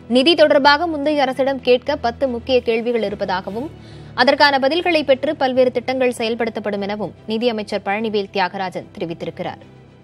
நிதி தொடர்பாக முந்தைய அரசிடம் கேட்க பத்து முக்கிய கேள்விகள் இருப்பதாகவும் அதற்கான பதில்களை பெற்று பல்வேறு திட்டங்கள் செயல்படுத்தப்படும் எனவும் நிதியமைச்சர் பழனிவேல் தியாகராஜன் தெரிவித்திருக்கிறார்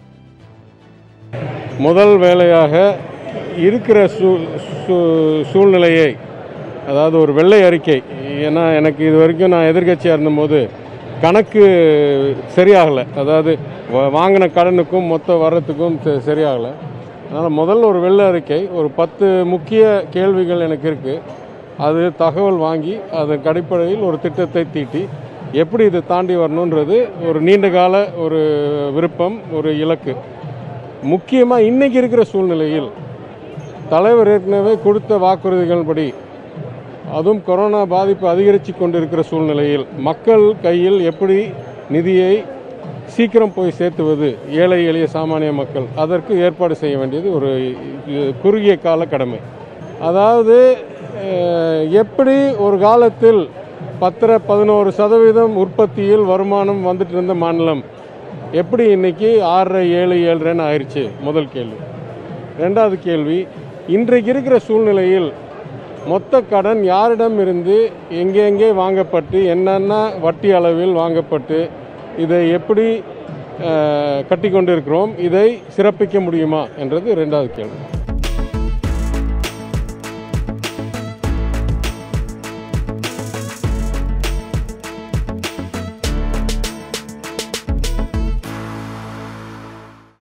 முதல் வேலையாக இருக்கிற சூழ் சூ- சூழ்நிலையை அதாவது ஒரு வெள்ளை அறிக்கை ஏன்னா எனக்கு இது வரைக்கும் நான் எதிர்க்கட்சியாக இருந்தபோது கணக்கு சரியாகலை அதாவது வ- வாங்கின கடனுக்கும் மொத்த வரத்துக்கும் ச- சரியாகலை அதனால் முதல்ல ஒரு வெள்ளை அறிக்கை ஒரு பத்து முக்கிய கேள்விகள் எனக்கு இருக்குது அது தகவல் வாங்கி அதன் அடிப்படையில் ஒரு திட்டத்தை தீட்டி எப்படி இதை தாண்டி வரணுன்றது ஒரு நீண்ட கால ஒரு விருப்பம் ஒரு இலக்கு முக்கியமாக இன்னைக்கு இருக்கிற சூழ்நிலையில் தலைவர் ஏற்கனவே கொடுத்த வாக்குறுதிகள்படி அதுவும் கொரோனா பாதிப்பு அதிகரித்து கொண்டிருக்கிற சூழ்நிலையில் மக்கள் கையில் எப்படி நிதியை சீக்கிரம் போய் சேர்த்துவது ஏழை எளிய சாமானிய மக்கள் அதற்கு ஏற்பாடு செய்ய வேண்டியது ஒரு அஹ், குறுகிய கால கடமை அதாவது அஹ், எப்படி ஒரு காலத்தில் பத்தரை பதினோரு சதவீதம் உற்பத்தியில் வருமானம் வந்துட்டு இருந்த மாநிலம் எப்படி இன்னைக்கு ஆறரை ஏழு ஏழரைன்னு ஆயிடுச்சு முதல் கேள்வி ரெண்டாவது கேள்வி இன்றைக்கு இருக்கிற சூழ்நிலையில் மொத்த கடன் யாரிடம் இருந்து எங்கெங்கே வாங்கப்பட்டு என்னென்ன வட்டி அளவில் வாங்கப்பட்டு இதை எப்படி அஹ், கட்டி கொண்டிருக்கிறோம் இதை சிறப்பிக்க முடியுமா என்றது ரெண்டாவது கேள்வி